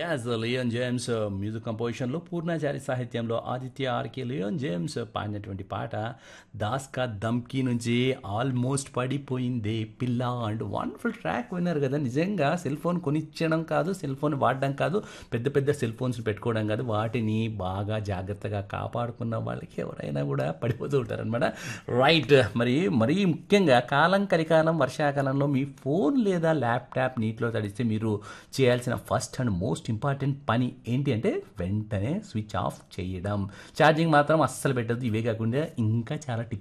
as Leon James music కంపోజిషన్లో పూర్ణాచారి సాహిత్యంలో Aditya RK Leone James పాడినటువంటి పాట దాస్కా దమ్కి నుంచి ఆల్మోస్ట్ పడిపోయిందే పిల్ల అండ్ వండర్ఫుల్ ట్రాక్ విన్నారు కదా నిజంగా సెల్ ఫోన్ కొనిచ్చడం కాదు సెల్ ఫోన్ వాడడం కాదు పెద్ద పెద్ద సెల్ ఫోన్స్ పెట్టుకోవడం కాదు వాటిని బాగా జాగ్రత్తగా కాపాడుకున్న వాళ్ళకి ఎవరైనా కూడా పడిపోతూ ఉంటారనమాట రైట్ మరి మరీ ముఖ్యంగా కాలం కలికాలం వర్షాకాలంలో మీ ఫోన్ లేదా ల్యాప్టాప్ నీటిలో తడిస్తే మీరు చేయాల్సిన ఫస్ట్ అండ్ మోస్ట్ ఇంపార్టెంట్ పని ఏంటి అంటే వెంటనే స్విచ్ ఆఫ్ చేయడం ఛార్జింగ్ మాత్రం అస్సలు పెట్టద్దు ఇవే కాకుండా ఇంకా చాలా టిప్స్